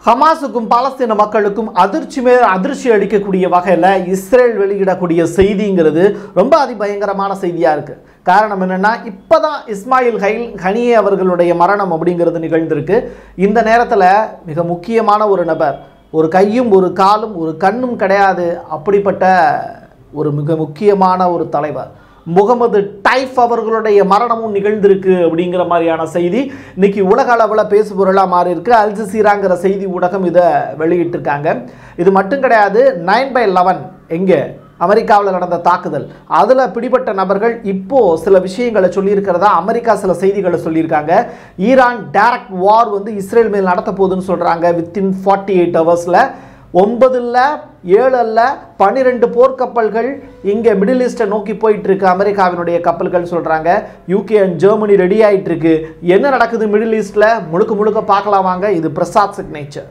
ஹமாஸுக்கும் பாலஸ்தீன மக்களுக்கும் அதிர்ச்சி மேல் அதிர்ச்சி அளிக்கக்கூடிய வகையில் இஸ்ரேல் வெளியிடக்கூடிய செய்திங்கிறது ரொம்ப அதிபயங்கரமான செய்தியாக இருக்குது காரணம் என்னென்னா இப்போ தான் இஸ்மாயில் ஹைல் ஹனியே அவர்களுடைய மரணம் அப்படிங்கிறது நிகழ்ந்திருக்கு இந்த நேரத்தில் மிக முக்கியமான ஒரு நபர் ஒரு கையும் ஒரு காலும் ஒரு கண்ணும் கிடையாது அப்படிப்பட்ட ஒரு மிக முக்கியமான ஒரு தலைவர் முகமது டைஃப் அவர்களுடைய மரணமும் நிகழ்ந்திருக்கு அப்படிங்கிற மாதிரியான செய்தி இன்னைக்கு உலக அளவில் பேசுபொருளாக மாறி இருக்கு அல் ஜசீராங்கிற செய்தி ஊடகம் இதை வெளியிட்டிருக்காங்க இது மட்டும் கிடையாது நைன் பை லெவன் எங்கே அமெரிக்காவில் நடந்த தாக்குதல் அதில் பிடிபட்ட நபர்கள் இப்போ சில விஷயங்களை சொல்லியிருக்கிறதா அமெரிக்கா சில செய்திகளை சொல்லியிருக்காங்க ஈரான் டைரக்ட் வார் வந்து இஸ்ரேல் மேல் நடத்த போகுதுன்னு சொல்கிறாங்க வித்தின் ஃபார்ட்டி எயிட் ஹவர்ஸில் ஒன்பதுல ஏழு அல்ல பன்னிரெண்டு போர்க்கப்பல்கள் இங்கே மிடில் ஈஸ்ட்டை நோக்கி போயிட்டு இருக்கு அமெரிக்காவினுடைய கப்பல்கள் சொல்கிறாங்க யூகே அண்ட் ஜெர்மனி ரெடி ஆயிட்டு இருக்கு என்ன நடக்குது மிடில் ஈஸ்ட்டில் முழுக்க முழுக்க பார்க்கலாம் வாங்க இது பிரசாத் சிக்னேச்சர்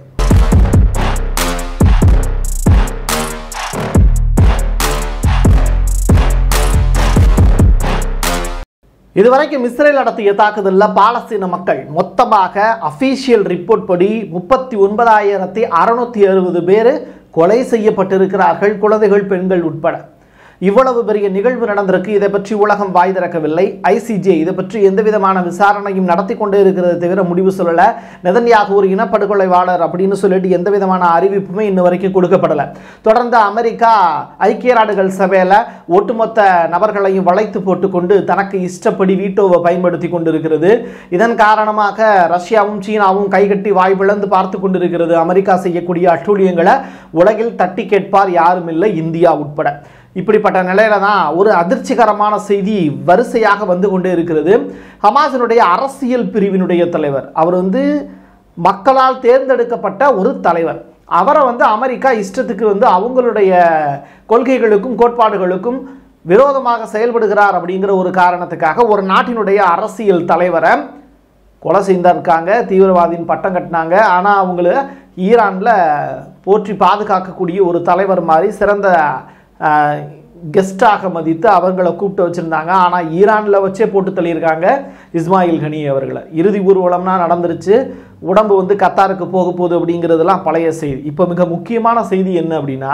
இதுவரைக்கும் இஸ்ரேல் நடத்திய தாக்குதலில் பாலஸ்தீன மக்கள் மொத்தமாக அஃபீஷியல் ரிப்போர்ட் படி முப்பத்தி ஒன்பதாயிரத்தி அறுநூத்தி அறுபது பேர் கொலை செய்யப்பட்டிருக்கிறார்கள் குழந்தைகள் பெண்கள் உட்பட இவ்வளவு பெரிய நிகழ்வு நடந்திருக்கு இதை பற்றி உலகம் வாய் திறக்கவில்லை ஐசிஜே இதை பற்றி எந்த விதமான விசாரணையும் நடத்தி கொண்டே இருக்கிறது தவிர முடிவு சொல்லலை நெதன்யாகு ஒரு இனப்படுகொலைவாளர் அப்படின்னு சொல்லிட்டு எந்த விதமான அறிவிப்புமே இன்ன வரைக்கும் கொடுக்கப்படலை தொடர்ந்து அமெரிக்கா ஐக்கிய நாடுகள் சபையில் ஒட்டுமொத்த நபர்களையும் வளைத்து போட்டுக்கொண்டு தனக்கு இஷ்டப்படி வீட்டோவை பயன்படுத்தி கொண்டிருக்கிறது இதன் காரணமாக ரஷ்யாவும் சீனாவும் கைகட்டி வாய் பிளந்து பார்த்து கொண்டிருக்கிறது அமெரிக்கா செய்யக்கூடிய அட்டூழியங்களை உலகில் தட்டி கேட்பார் யாரும் இல்லை இந்தியா உட்பட இப்படிப்பட்ட நிலையில தான் ஒரு அதிர்ச்சிகரமான செய்தி வரிசையாக வந்து கொண்டே இருக்கிறது ஹமாஸினுடைய அரசியல் பிரிவினுடைய தலைவர் அவர் வந்து மக்களால் தேர்ந்தெடுக்கப்பட்ட ஒரு தலைவர் அவரை வந்து அமெரிக்கா இஷ்டத்துக்கு வந்து அவங்களுடைய கொள்கைகளுக்கும் கோட்பாடுகளுக்கும் விரோதமாக செயல்படுகிறார் அப்படிங்கிற ஒரு காரணத்துக்காக ஒரு நாட்டினுடைய அரசியல் தலைவரை கொலை செய்திருக்காங்க தீவிரவாதியின் பட்டம் கட்டினாங்க ஆனால் அவங்கள ஈரானில் போற்றி பாதுகாக்கக்கூடிய ஒரு தலைவர் மாதிரி சிறந்த கெஸ்டாக மதித்து அவங்கள கூப்பிட்டு வச்சுருந்தாங்க ஆனால் ஈரானில் வச்சே போட்டு தள்ளியிருக்காங்க இஸ்மாயில் கனி அவர்களை இறுதி ஊர்வலம்னா நடந்துருச்சு உடம்பு வந்து கத்தாருக்கு போக போகுது அப்படிங்கிறதுலாம் பழைய செய்தி இப்போ மிக முக்கியமான செய்தி என்ன அப்படின்னா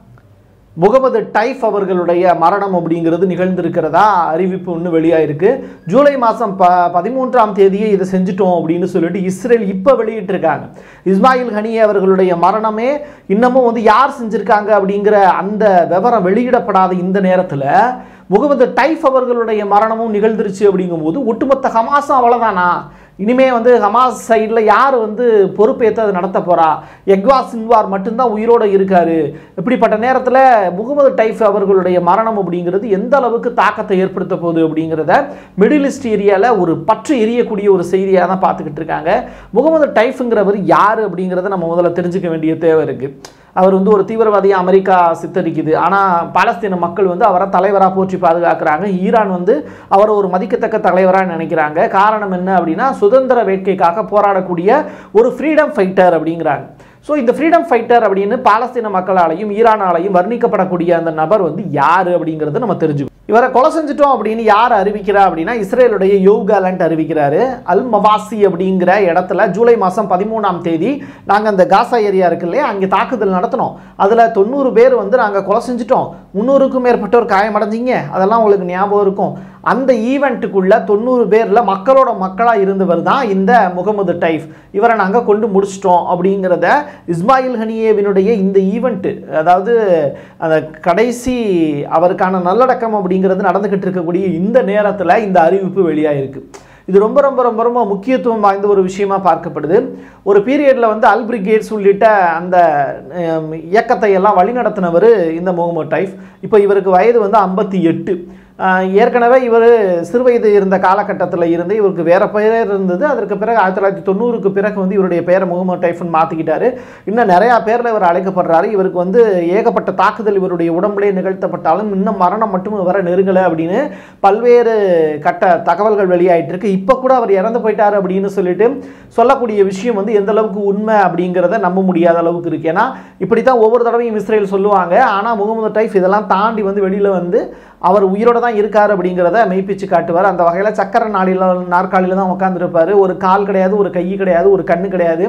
முகமது டைஃப் அவர்களுடைய மரணம் அப்படிங்கிறது நிகழ்ந்திருக்கிறதா அறிவிப்பு ஒன்று வெளியாயிருக்கு ஜூலை மாதம் ப பதிமூன்றாம் தேதியே இதை செஞ்சுட்டோம் அப்படின்னு சொல்லிட்டு இஸ்ரேல் இப்போ வெளியிட்டிருக்காங்க இஸ்மாயில் ஹனியே அவர்களுடைய மரணமே இன்னமும் வந்து யார் செஞ்சுருக்காங்க அப்படிங்கிற அந்த விவரம் வெளியிடப்படாத இந்த நேரத்தில் முகமது டைஃப் அவர்களுடைய மரணமும் நிகழ்ந்துருச்சு அப்படிங்கும்போது ஒட்டுமொத்த ஹமாஸும் அவ்வளோதானா இனிமே வந்து ஹமாஸ் சைடில் யார் வந்து பொறுப்பேற்று அதை நடத்த போகிறா எக்வா சின்வார் மட்டும்தான் உயிரோடு இருக்காரு இப்படிப்பட்ட நேரத்தில் முகமது டைஃப் அவர்களுடைய மரணம் அப்படிங்கிறது எந்த அளவுக்கு தாக்கத்தை ஏற்படுத்த போகுது அப்படிங்கிறத மிடில் ஈஸ்ட் ஏரியாவில் ஒரு பற்று எரியக்கூடிய ஒரு செய்தியாக தான் பார்த்துக்கிட்டு இருக்காங்க முகமது டைஃப்ங்கிறவர் யார் அப்படிங்கிறத நம்ம முதல்ல தெரிஞ்சுக்க வேண்டிய தேவை இருக்குது அவர் வந்து ஒரு தீவிரவாதியாக அமெரிக்கா சித்தரிக்குது ஆனால் பாலஸ்தீன மக்கள் வந்து அவரை தலைவராக போற்றி பாதுகாக்கிறாங்க ஈரான் வந்து அவரை ஒரு மதிக்கத்தக்க தலைவராக நினைக்கிறாங்க காரணம் என்ன அப்படின்னா சுதந்திர வேட்கைக்காக போராடக்கூடிய ஒரு ஃப்ரீடம் ஃபைட்டர் அப்படிங்கிறாங்க ஸோ இந்த ஃப்ரீடம் ஃபைட்டர் அப்படின்னு பாலஸ்தீன மக்களாலையும் ஈரானாலையும் வர்ணிக்கப்படக்கூடிய அந்த நபர் வந்து யார் அப்படிங்கிறத நம்ம தெரிஞ்சுக்கணும் இவரை கொலை செஞ்சுட்டோம் அப்படின்னு யார் அறிவிக்கிறா அப்படின்னா இஸ்ரேலுடைய யோகாலண்ட் அறிவிக்கிறாரு அல் மவாசி அப்படிங்கிற இடத்துல ஜூலை மாதம் பதிமூணாம் தேதி நாங்கள் அந்த காசா ஏரியா இருக்கு இல்லையா அங்கே தாக்குதல் நடத்தினோம் அதில் தொண்ணூறு பேர் வந்து நாங்கள் கொலை செஞ்சுட்டோம் முந்நூறுக்கும் மேற்பட்டோர் காயமடைஞ்சிங்க அதெல்லாம் உங்களுக்கு ஞாபகம் இருக்கும் அந்த ஈவெண்ட்டுக்குள்ள தொண்ணூறு பேரில் மக்களோட மக்களாக இருந்தவர் தான் இந்த முகமது டைஃப் இவரை நாங்கள் கொண்டு முடிச்சிட்டோம் அப்படிங்கிறத இஸ்மாயில் ஹனியேவினுடைய இந்த ஈவெண்ட்டு அதாவது அந்த கடைசி அவருக்கான நல்லடக்கம் அப்படிங்கிறது நடந்துக்கிட்டு இருக்கக்கூடிய இந்த நேரத்தில் இந்த அறிவிப்பு வெளியாயிருக்கு இது ரொம்ப ரொம்ப ரொம்ப ரொம்ப முக்கியத்துவம் வாய்ந்த ஒரு விஷயமா பார்க்கப்படுது ஒரு பீரியடில் வந்து அல் பிரிகேட்ஸ் உள்ளிட்ட அந்த இயக்கத்தை எல்லாம் வழிநடத்தினவர் இந்த முகமது டைஃப் இப்போ இவருக்கு வயது வந்து ஐம்பத்தி எட்டு ஏற்கனவே இவர் சிறுவயது இருந்த காலகட்டத்தில் இருந்து இவருக்கு வேறு பெயர் இருந்தது அதற்கு பிறகு ஆயிரத்தி தொள்ளாயிரத்தி தொண்ணூறுக்கு பிறகு வந்து இவருடைய பெயரை முகமது டைஃபன் மாற்றிக்கிட்டாரு இன்னும் நிறையா பேரில் இவர் அழைக்கப்படுறாரு இவருக்கு வந்து ஏகப்பட்ட தாக்குதல் இவருடைய உடம்புலே நிகழ்த்தப்பட்டாலும் இன்னும் மரணம் மட்டும் வர நெருங்கலை அப்படின்னு பல்வேறு கட்ட தகவல்கள் வெளியாயிட்டு இருக்கு இப்போ கூட அவர் இறந்து போயிட்டார் அப்படின்னு சொல்லிட்டு சொல்லக்கூடிய விஷயம் வந்து எந்த அளவுக்கு உண்மை அப்படிங்கிறத நம்ப முடியாத அளவுக்கு இருக்கு ஏன்னா இப்படி தான் ஒவ்வொரு தடவையும் இஸ்ரேல் சொல்லுவாங்க ஆனால் முகமது டைஃப் இதெல்லாம் தாண்டி வந்து வெளியில் வந்து அவர் உயிரோட தான் இருக்கார் அப்படிங்கிறத மெய்ப்பிச்சு காட்டுவார் அந்த வகையில் சக்கர நாளில் நாற்காலியில் தான் உட்காந்துருப்பார் ஒரு கால் கிடையாது ஒரு கை கிடையாது ஒரு கண்ணு கிடையாது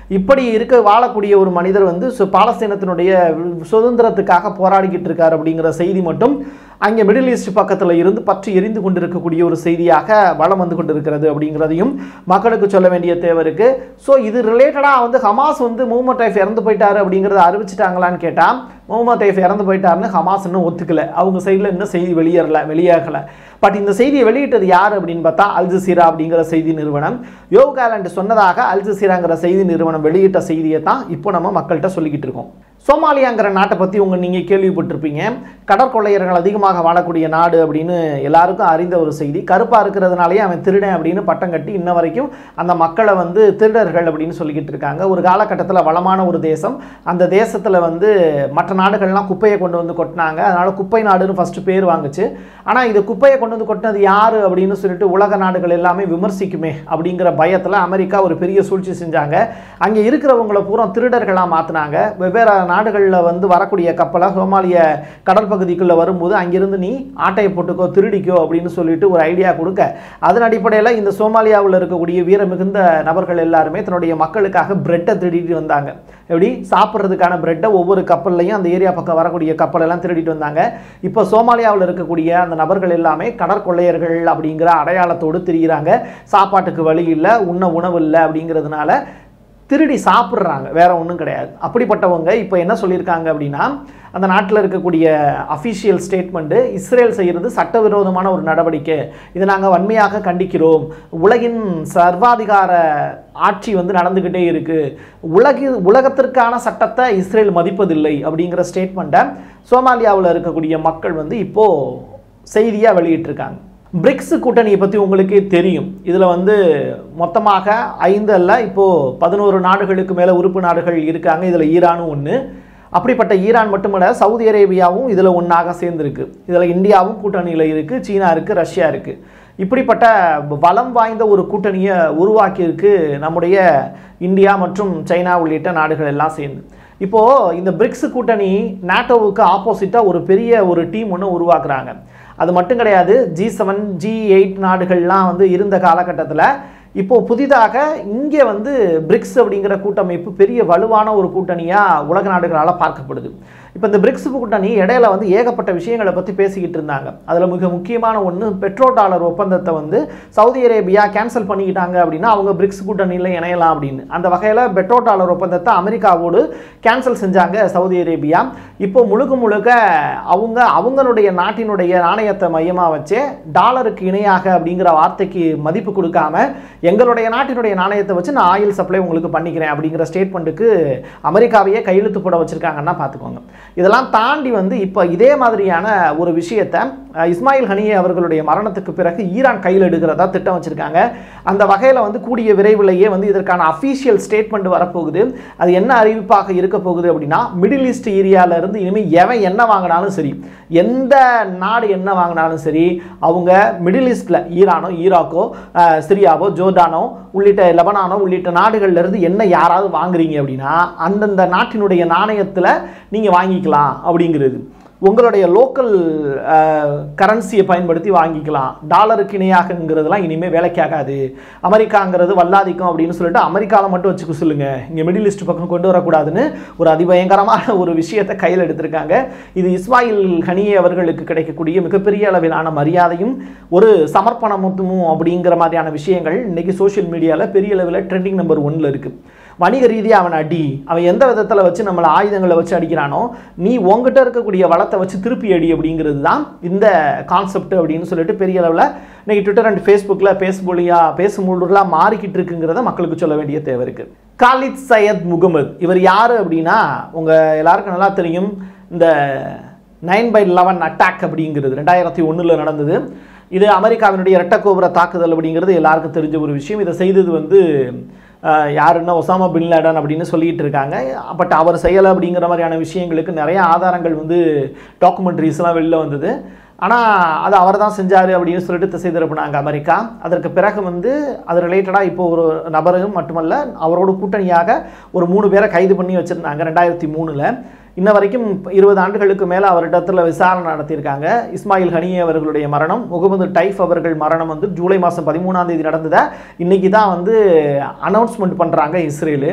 இப்படி இருக்க வாழக்கூடிய ஒரு மனிதர் வந்து சு- பாலஸ்தீனத்தினுடைய சுதந்திரத்துக்காக போராடிக்கிட்டு இருக்கார் அப்படிங்கிற செய்தி மட்டும் அங்கே மிடில் ஈஸ்ட் பக்கத்தில் இருந்து பற்றி எரிந்து கொண்டிருக்கக்கூடிய ஒரு செய்தியாக வளம் வந்து கொண்டிருக்கிறது அப்படிங்கிறதையும் மக்களுக்கு சொல்ல வேண்டிய தேவை இருக்கு ஸோ இது ரிலேட்டடாக வந்து ஹமாஸ் வந்து முகமது டைஃப் இறந்து போயிட்டாரு அப்படிங்கிறத அறிவிச்சிட்டாங்களான்னு கேட்டால் முகமது டைஃப் இறந்து போயிட்டாருன்னு ஹமாஸ் இன்னும் ஒத்துக்கல அவங்க சைடில் இன்னும் செய்தி வெளியேறல வெளியாகல பட் இந்த செய்தியை வெளியிட்டது யார் அப்படின்னு பார்த்தா அல் ஜசீரா அப்படிங்கிற செய்தி நிறுவனம் யோகாலண்ட் சொன்னதாக அல் ஜசீராங்கிற செய்தி நிறுவனம் வெளியிட்ட செய்தியை தான் இப்போ நம்ம மக்கள்கிட்ட சொல்லிக்கிட்டு இருக்கோம் சோமாலியாங்கிற நாட்டை பற்றி உங்கள் நீங்கள் கேள்விப்பட்டிருப்பீங்க கடற்கொள்ளையர்கள் அதிகமாக வாழக்கூடிய நாடு அப்படின்னு எல்லாருக்கும் அறிந்த ஒரு செய்தி கருப்பாக இருக்கிறதுனாலே அவன் திருடன் அப்படின்னு பட்டம் கட்டி இன்ன வரைக்கும் அந்த மக்களை வந்து திருடர்கள் அப்படின்னு சொல்லிக்கிட்டு இருக்காங்க ஒரு காலகட்டத்தில் வளமான ஒரு தேசம் அந்த தேசத்தில் வந்து மற்ற நாடுகள்லாம் குப்பையை கொண்டு வந்து கொட்டினாங்க அதனால குப்பை நாடுன்னு ஃபஸ்ட்டு பேர் வாங்குச்சு ஆனால் இது குப்பையை கொண்டு வந்து கொட்டினது யார் அப்படின்னு சொல்லிட்டு உலக நாடுகள் எல்லாமே விமர்சிக்குமே அப்படிங்கிற பயத்தில் அமெரிக்கா ஒரு பெரிய சூழ்ச்சி செஞ்சாங்க அங்கே இருக்கிறவங்கள பூரா திருடர்களாக மாற்றினாங்க வெவ்வேறு நாடுகளில் வந்து வரக்கூடிய கப்பலை சோமாலிய கடல் பகுதிக்குள்ளே வரும்போது அங்கிருந்து நீ ஆட்டையை போட்டுக்கோ திருடிக்கோ அப்படின்னு சொல்லிட்டு ஒரு ஐடியா கொடுக்க அதன் அடிப்படையில் இந்த சோமாலியாவில் இருக்கக்கூடிய வீர மிகுந்த நபர்கள் எல்லாருமே தன்னுடைய மக்களுக்காக பிரெட்டை திருடிட்டு வந்தாங்க எப்படி சாப்பிட்றதுக்கான பிரெட்டை ஒவ்வொரு கப்பல்லையும் அந்த ஏரியா பக்கம் வரக்கூடிய கப்பலெல்லாம் திருடிட்டு வந்தாங்க இப்போ சோமாலியாவில் இருக்கக்கூடிய அந்த நபர்கள் எல்லாமே கடற்கொள்ளையர்கள் அப்படிங்கிற அடையாளத்தோடு திரிகிறாங்க சாப்பாட்டுக்கு வழி இல்லை உண்ண உணவு இல்லை அப்படிங்கிறதுனால திருடி சாப்பிட்றாங்க வேற ஒன்றும் கிடையாது அப்படிப்பட்டவங்க இப்போ என்ன சொல்லியிருக்காங்க அப்படின்னா அந்த நாட்டில் இருக்கக்கூடிய அஃபிஷியல் ஸ்டேட்மெண்ட்டு இஸ்ரேல் செய்கிறது சட்டவிரோதமான ஒரு நடவடிக்கை இதை நாங்கள் வன்மையாக கண்டிக்கிறோம் உலகின் சர்வாதிகார ஆட்சி வந்து நடந்துக்கிட்டே இருக்கு உலகி உலகத்திற்கான சட்டத்தை இஸ்ரேல் மதிப்பதில்லை அப்படிங்கிற ஸ்டேட்மெண்ட்டை சோமாலியாவில் இருக்கக்கூடிய மக்கள் வந்து இப்போது செய்தியாக வெளியிட்டிருக்காங்க பிரிக்ஸ் கூட்டணியை பற்றி உங்களுக்கே தெரியும் இதில் வந்து மொத்தமாக ஐந்து அல்ல இப்போது பதினோரு நாடுகளுக்கு மேலே உறுப்பு நாடுகள் இருக்காங்க இதில் ஈரானும் ஒன்று அப்படிப்பட்ட ஈரான் மட்டுமல்ல சவுதி அரேபியாவும் இதில் ஒன்றாக சேர்ந்துருக்கு இதில் இந்தியாவும் கூட்டணியில் இருக்குது சீனா இருக்குது ரஷ்யா இருக்குது இப்படிப்பட்ட வளம் வாய்ந்த ஒரு கூட்டணியை உருவாக்கியிருக்கு நம்முடைய இந்தியா மற்றும் சைனா உள்ளிட்ட நாடுகள் எல்லாம் சேர்ந்து இப்போது இந்த பிரிக்ஸ் கூட்டணி நாட்டோவுக்கு ஆப்போசிட்டாக ஒரு பெரிய ஒரு டீம் ஒன்று உருவாக்குறாங்க அது மட்டும் கிடையாது ஜி செவன் ஜி எயிட் நாடுகள்லாம் வந்து இருந்த காலகட்டத்தில் இப்போ புதிதாக இங்கே வந்து பிரிக்ஸ் அப்படிங்கிற கூட்டமைப்பு பெரிய வலுவான ஒரு கூட்டணியாக உலக நாடுகளால் பார்க்கப்படுது இப்போ இந்த பிரிக்ஸ் கூட்டணி இடையில வந்து ஏகப்பட்ட விஷயங்களை பற்றி பேசிக்கிட்டு இருந்தாங்க அதில் மிக முக்கியமான ஒன்று பெட்ரோ டாலர் ஒப்பந்தத்தை வந்து சவுதி அரேபியா கேன்சல் பண்ணிக்கிட்டாங்க அப்படின்னா அவங்க பிரிக்ஸ் கூட்டணியில் இணையலாம் அப்படின்னு அந்த வகையில் பெட்ரோ டாலர் ஒப்பந்தத்தை அமெரிக்காவோடு கேன்சல் செஞ்சாங்க சவுதி அரேபியா இப்போ முழுக்க முழுக்க அவங்க அவங்களுடைய நாட்டினுடைய நாணயத்தை மையமாக வச்சே டாலருக்கு இணையாக அப்படிங்கிற வார்த்தைக்கு மதிப்பு கொடுக்காம எங்களுடைய நாட்டினுடைய நாணயத்தை வச்சு நான் ஆயில் சப்ளை உங்களுக்கு பண்ணிக்கிறேன் அப்படிங்கிற ஸ்டேட்மெண்ட்டுக்கு அமெரிக்காவையே கையெழுத்து போட வச்சிருக்காங்கன்னா பார்த்துக்கோங்க இதெல்லாம் தாண்டி வந்து இப்போ இதே மாதிரியான ஒரு விஷயத்தை அஹ், இஸ்மாயில் ஹனியே அவர்களுடைய மரணத்துக்கு பிறகு ஈரான் கையில் எடுக்கிறதா திட்டம் வச்சிருக்காங்க அந்த வகையில் வந்து கூடிய விரைவிலேயே வந்து இதற்கான அஃபீஷியல் ஸ்டேட்மெண்ட் வரப்போகுது அது என்ன அறிவிப்பாக இருக்க போகுது அப்படின்னா மிடில் ஈஸ்ட் ஏரியால இருந்து இனிமேல் எவன் என்ன வாங்கினாலும் சரி எந்த நாடு என்ன வாங்கினாலும் சரி அவங்க மிடில் ஈஸ்டில் ஈரானோ ஈராக்கோ அஹ், சிரியாவோ ஜோர்டானோ உள்ளிட்ட லெபனானோ உள்ளிட்ட நாடுகள்ல இருந்து என்ன யாராவது வாங்குறீங்க அப்படின்னா அந்தந்த நாட்டினுடைய நாணயத்தில் நீங்கள் வாங்கிக்கலாம் அப்படிங்கிறது உங்களுடைய லோக்கல் கரன்சியை பயன்படுத்தி வாங்கிக்கலாம் டாலருக்கு இணையாகங்கிறதுலாம் இனிமேல் வேலைக்காகாது அமெரிக்காங்கிறது வல்லாதிக்கம் அப்படின்னு சொல்லிட்டு அமெரிக்காவில் மட்டும் வச்சுக்க சொல்லுங்க இங்கே மிடில் ஈஸ்ட் பக்கம் கொண்டு வரக்கூடாதுன்னு ஒரு அதிபயங்கரமான ஒரு விஷயத்தை கையில் எடுத்திருக்காங்க இது இஸ்மாயில் ஹனியே அவர்களுக்கு கிடைக்கக்கூடிய மிகப்பெரிய அளவிலான மரியாதையும் ஒரு சமர்ப்பணமும் அப்படிங்கிற மாதிரியான விஷயங்கள் இன்னைக்கு சோஷியல் மீடியாவில் பெரிய அளவில் ட்ரெண்டிங் நம்பர் ஒன்ல இருக்கு வணிக ரீதியாக அவன் அடி அவன் எந்த விதத்தில் வச்சு நம்மளை ஆயுதங்களை வச்சு அடிக்கிறானோ நீ உங்ககிட்ட இருக்கக்கூடிய வளத்தை வச்சு திருப்பி அடி அப்படிங்கிறது தான் இந்த கான்செப்ட் அப்படின்னு சொல்லிட்டு பெரிய அளவில் இன்னைக்கு ட்விட்டர் அண்ட் ஃபேஸ்புக்கில் பேசுபொழியா பேசுமொழிலாம் மாறிக்கிட்டு இருக்குங்கிறத மக்களுக்கு சொல்ல வேண்டிய தேவை இருக்குது காலித் சையத் முகமது இவர் யார் அப்படின்னா உங்கள் எல்லாருக்கும் நல்லா தெரியும் இந்த நைன் பை லெவன் அட்டாக் அப்படிங்கிறது ரெண்டாயிரத்தி ஒன்றில் நடந்தது இது அமெரிக்காவினுடைய இரட்டக்கோபுர தாக்குதல் அப்படிங்கிறது எல்லாருக்கும் தெரிஞ்ச ஒரு விஷயம் இதை செய்தது வந்து அஹ், யாருன்னா ஒசாமா பின் லேடன் அப்படின்னு சொல்லிட்டு இருக்காங்க பட் அவர் செய்யலை அப்படிங்கிற மாதிரியான விஷயங்களுக்கு நிறைய ஆதாரங்கள் வந்து டாக்குமெண்ட்ரிஸ்லாம் வெளில வந்தது ஆனால் அது அவர் தான் செஞ்சார் அப்படின்னு சொல்லிட்டு திசை திருப்பினாங்க அமெரிக்கா அதற்கு பிறகு வந்து அது ரிலேட்டடாக இப்போ ஒரு நபரும் மட்டுமல்ல அவரோட கூட்டணியாக ஒரு மூணு பேரை கைது பண்ணி வச்சுருந்தாங்க ரெண்டாயிரத்தி மூணில் இன்ன வரைக்கும் இருபது ஆண்டுகளுக்கு மேலே அவரிடத்துல விசாரணை நடத்தியிருக்காங்க இஸ்மாயில் ஹனியே அவர்களுடைய மரணம் முகமது டைஃப் அவர்கள் மரணம் வந்து ஜூலை மாதம் பதிமூணாம் தேதி நடந்ததை இன்னைக்கு தான் வந்து அனௌன்ஸ்மெண்ட் பண்ணுறாங்க இஸ்ரேலு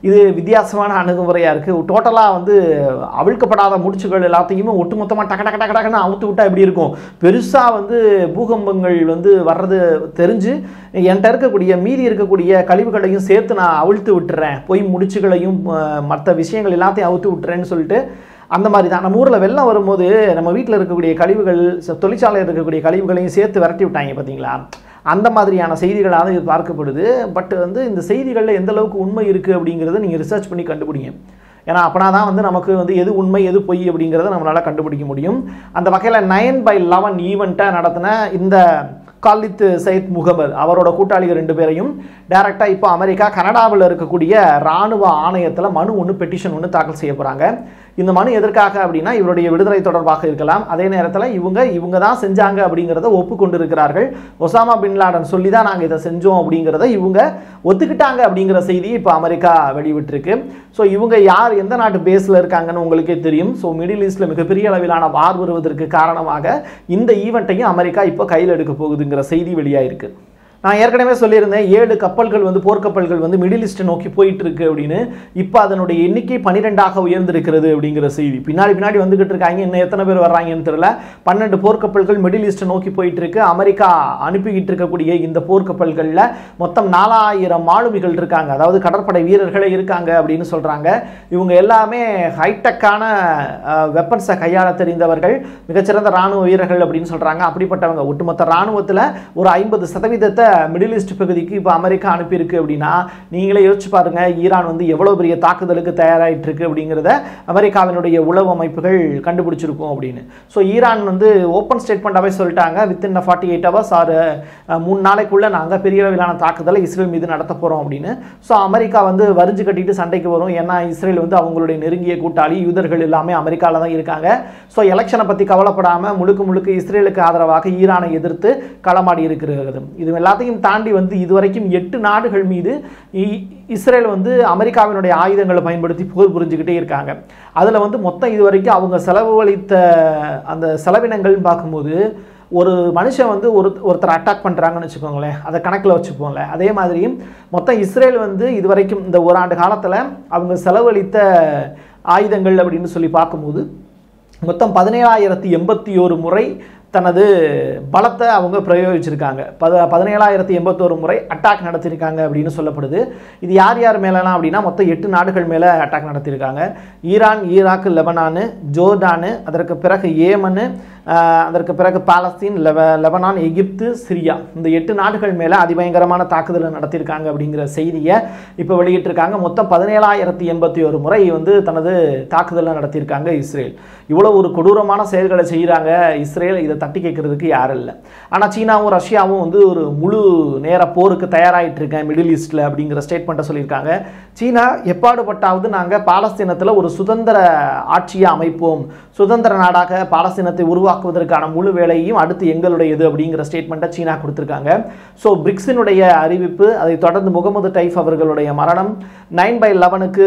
இது வித்தியாசமான அணுகுமுறையாக இருக்குது டோட்டலாக வந்து அவிழ்க்கப்படாத முடிச்சுகள் எல்லாத்தையுமே ஒட்டுமொத்தமாக டக்கு டக்கு டக்கு டக்குன்னு அவுத்து விட்டா எப்படி இருக்கும் பெருசாக வந்து பூகம்பங்கள் வந்து வர்றது தெரிஞ்சு என்கிட்ட இருக்கக்கூடிய மீதி இருக்கக்கூடிய கழிவுகளையும் சேர்த்து நான் அவிழ்த்து விட்டுறேன் பொய் முடிச்சுகளையும் மற்ற விஷயங்கள் எல்லாத்தையும் அவுத்து விட்டுறேன்னு சொல்லிட்டு அந்த மாதிரி தான் நம்ம ஊரில் வெள்ளம் வரும்போது நம்ம வீட்டில் இருக்கக்கூடிய கழிவுகள் ச- தொழிற்சாலையில் இருக்கக்கூடிய கழிவுகளையும் சேர்த்து விரட்டி விட்டாங்க பார்த்தீங்களா அந்த மாதிரியான செய்திகளாக இது பார்க்கப்படுது பட் வந்து இந்த செய்திகளில் எந்த அளவுக்கு உண்மை இருக்குது அப்படிங்கிறத நீங்கள் ரிசர்ச் பண்ணி கண்டுபிடிங்க ஏன்னா அப்பனா தான் வந்து நமக்கு வந்து எது உண்மை எது பொய் அப்படிங்கிறத நம்மளால் கண்டுபிடிக்க முடியும் அந்த வகையில் நயன் பை லெவன் ஈவெண்ட்டை நடத்தின இந்த காலித் சயித் முகமது அவரோட கூட்டாளிகள் ரெண்டு பேரையும் டைரெக்டாக இப்போ அமெரிக்கா கனடாவில் இருக்கக்கூடிய இராணுவ ஆணையத்தில் மனு ஒன்று பெட்டிஷன் ஒன்று தாக்கல் செய்ய போகிறாங்க இந்த மனு எதற்காக அப்படின்னா இவருடைய விடுதலை தொடர்பாக இருக்கலாம் அதே நேரத்தில் இவங்க இவங்க தான் செஞ்சாங்க அப்படிங்கிறத ஒப்புக்கொண்டு இருக்கிறார்கள் ஒசாமா பின் லாடன் சொல்லி தான் நாங்கள் இதை செஞ்சோம் அப்படிங்கிறத இவங்க ஒத்துக்கிட்டாங்க அப்படிங்கிற செய்தியை இப்போ அமெரிக்கா வெளிவிட்டிருக்கு ஸோ இவங்க யார் எந்த நாட்டு பேஸில் இருக்காங்கன்னு உங்களுக்கே தெரியும் ஸோ மிடில் ஈஸ்டில் மிகப்பெரிய அளவிலான வார் வருவதற்கு காரணமாக இந்த ஈவெண்ட்டையும் அமெரிக்கா இப்போ கையில் எடுக்க போகுதுங்கிற செய்தி வெளியாயிருக்கு நான் ஏற்கனவே சொல்லியிருந்தேன் ஏழு கப்பல்கள் வந்து போர்க்கப்பல்கள் வந்து மிடில் ஈஸ்ட்டை நோக்கி போயிட்டு இருக்கு அப்படின்னு இப்போ அதனுடைய எண்ணிக்கை பன்னிரெண்டாக உயர்ந்திருக்கிறது அப்படிங்கிற செய்தி பின்னாடி பின்னாடி வந்துகிட்டு இருக்காங்க இன்னும் எத்தனை பேர் வர்றாங்கன்னு தெரியல பன்னெண்டு போர்க்கப்பல்கள் மிடில் ஈஸ்ட்டை நோக்கி போயிட்டு இருக்கு அமெரிக்கா அனுப்பிக்கிட்டு இருக்கக்கூடிய இந்த போர்க்கப்பல்களில் மொத்தம் நாலாயிரம் மாலுமிகள் இருக்காங்க அதாவது கடற்படை வீரர்களே இருக்காங்க அப்படின்னு சொல்றாங்க இவங்க எல்லாமே ஹைடெக்கான வெப்பன்ஸை கையாள தெரிந்தவர்கள் மிகச்சிறந்த ராணுவ வீரர்கள் அப்படின்னு சொல்றாங்க அப்படிப்பட்டவங்க ஒட்டுமொத்த ராணுவத்தில் ஒரு ஐம்பது சதவீதத்தை மிடில் ஈஸ்ட் பகுதிக்கு இப்போ அமெரிக்கா அனுப்பியிருக்கு அப்படின்னா நீங்களே யோசிச்சு பாருங்க ஈரான் வந்து எவ்வளோ பெரிய தாக்குதலுக்கு தயாராகிட்டு இருக்கு அப்படிங்கிறத அமெரிக்காவினுடைய உளவு அமைப்புகள் கண்டுபிடிச்சிருக்கும் அப்படின்னு ஸோ ஈரான் வந்து ஓப்பன் ஸ்டேட்மெண்ட்டாகவே சொல்லிட்டாங்க வித்தின் ஃபார்ட்டி எயிட் ஹவர்ஸ் ஆறு மூணு நாளைக்குள்ள நாங்கள் பெரிய அளவிலான தாக்குதலை இஸ்ரேல் மீது நடத்த போகிறோம் அப்படின்னு ஸோ அமெரிக்கா வந்து வரிஞ்சு கட்டிட்டு சண்டைக்கு வரும் ஏன்னா இஸ்ரேல் வந்து அவங்களுடைய நெருங்கிய கூட்டாளி யூதர்கள் எல்லாமே அமெரிக்காவில் தான் இருக்காங்க ஸோ எலெக்ஷனை பற்றி கவலைப்படாமல் முழுக்க முழுக்க இஸ்ரேலுக்கு ஆதரவாக ஈரானை எதிர்த்து களமாடி இருக்கிறது இது எல்லாத்தையும் தாண்டி வந்து இதுவரைக்கும் எட்டு நாடுகள் மீது இ- இஸ்ரேல் வந்து அமெரிக்காவினுடைய ஆயுதங்களை பயன்படுத்தி போர் புரிஞ்சுக்கிட்டே இருக்காங்க அதில் வந்து மொத்தம் இதுவரைக்கும் அவங்க செலவழித்த அந்த செலவினங்கள்னு பார்க்கும்போது ஒரு மனுஷன் வந்து ஒரு ஒருத்தர் அட்டாக் பண்ணுறாங்கன்னு வச்சுக்கோங்களேன் அதை கணக்கில் வச்சுப்போம்ல அதே மாதிரி மொத்தம் இஸ்ரேல் வந்து இதுவரைக்கும் இந்த ஓராண்டு காலத்தில் அவங்க செலவழித்த ஆயுதங்கள் அப்படின்னு சொல்லி பார்க்கும்போது மொத்தம் பதினேழாயிரத்தி எண்பத்தி ஒரு முறை தனது பலத்தை அவங்க பிரயோகிச்சிருக்காங்க பத பதினேழாயிரத்தி எண்பத்தோரு முறை அட்டாக் நடத்தியிருக்காங்க அப்படின்னு சொல்லப்படுது இது யார் யார் மேலலாம் அப்படின்னா மொத்தம் எட்டு நாடுகள் மேலே அட்டாக் நடத்தியிருக்காங்க ஈரான் ஈராக் லெபனானு ஜோர்டானு அதற்கு பிறகு ஏமனு ஆஹ், அதற்கு பிறகு பாலஸ்தீன் லெப லெபனான் எகிப்து சிரியா இந்த எட்டு நாடுகள் மேலே அதிபயங்கரமான தாக்குதலை நடத்தியிருக்காங்க அப்படிங்கிற செய்தியை இப்போ வெளியிட்டிருக்காங்க மொத்தம் பதினேழாயிரத்தி எண்பத்தி ஒரு முறை வந்து தனது தாக்குதலை நடத்தியிருக்காங்க இஸ்ரேல் இவ்வளோ ஒரு கொடூரமான செயல்களை செய்கிறாங்க இஸ்ரேல் இதை தட்டி கேட்கறதுக்கு யாரும் இல்லை ஆனால் சீனாவும் ரஷ்யாவும் வந்து ஒரு முழு நேர போருக்கு தயாராகிட்டு இருக்கேன் மிடில் ஈஸ்டில் அப்படிங்கிற ஸ்டேட்மெண்ட்டை சொல்லியிருக்காங்க சீனா எப்பாடுபட்டாவது நாங்கள் பாலஸ்தீனத்தில் ஒரு சுதந்திர ஆட்சியை அமைப்போம் சுதந்திர நாடாக பாலஸ்தீனத்தை உருவாக்குவதற்கான முழு வேலையும் அடுத்து எங்களுடையது அப்படிங்கிற ஸ்டேட்மெண்ட்டை சீனா கொடுத்துருக்காங்க ஸோ பிரிக்ஸினுடைய அறிவிப்பு அதை தொடர்ந்து முகமது டைஃப் அவர்களுடைய மரணம் நைன் பை லெவனுக்கு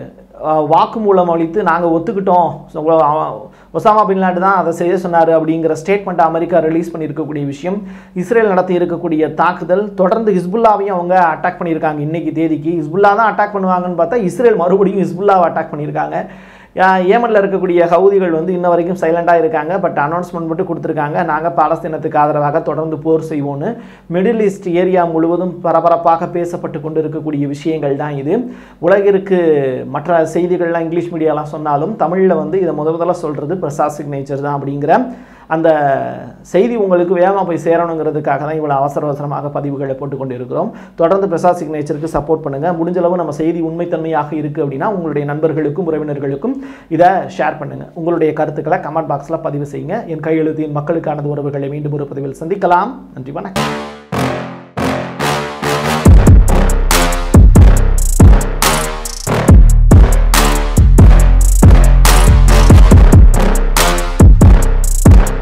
வாக்குமூலம் அளித்து நாங்கள் ஒத்துக்கிட்டோம் So, அவ- ஒசாமா பின் லாden தான் அதை செய்ய சொன்னார் அப்படிங்கிற ஸ்டேட்மெண்ட்டை அமெரிக்கா ரிலீஸ் பண்ணியிருக்கக்கூடிய விஷயம் இஸ்ரேல் நடத்தி இருக்கக்கூடிய தாக்குதல் தொடர்ந்து ஹிஸ்புல்லாவையும் அவங்க அட்டாக் பண்ணியிருக்காங்க இன்னைக்கு தேதிக்கு ஹிஸ்புல்லா தான் அட்டாக் பண்ணுவாங்கன்னு பார்த்தா இஸ்ரேல் மறுபடியும் ஹிஸ்புல்லாவை அட்டாக் பண்ணியிருக்காங்க யா- ஏமன்ல இருக்கக்கூடிய ஹவுதிகள் வந்து இன்ன வரைக்கும் சைலண்டாக இருக்காங்க பட் அனௌன்ஸ்மெண்ட் மட்டும் கொடுத்துருக்காங்க நாங்கள் பாலஸ்தீனத்துக்கு ஆதரவாக தொடர்ந்து போர் செய்வோம்னு மிடில் ஈஸ்ட் ஏரியா முழுவதும் பரபரப்பாக பேசப்பட்டு கொண்டு இருக்கக்கூடிய விஷயங்கள் தான் இது உலகிற்கு மற்ற செய்திகள்லாம் இங்கிலீஷ் மீடியாலாம் சொன்னாலும் தமிழில் வந்து இதை முத முதல்ல சொல்கிறது பிரசாத் சிக்னேச்சர் தான் அப்படிங்கிற அந்த செய்தி உங்களுக்கு வேகமாக போய் சேரணுங்கிறதுக்காக தான் இவ்வளோ அவசர அவசரமாக பதிவுகளை போட்டுக்கொண்டு இருக்கிறோம் தொடர்ந்து பிரசாத் சிக்னேச்சருக்கு சப்போர்ட் பண்ணுங்கள் முடிஞ்ச அளவு நம்ம செய்தி உண்மைத்தன்மையாக இருக்குது அப்படின்னா உங்களுடைய நண்பர்களுக்கும் உறவினர்களுக்கும் இதை ஷேர் பண்ணுங்கள் உங்களுடைய கருத்துக்களை கமெண்ட் பாக்ஸில் பதிவு செய்யுங்க என் கையெழுத்தின் மக்களுக்கானது உறவுகளை மீண்டும் ஒரு பதிவில் சந்திக்கலாம் நன்றி வணக்கம்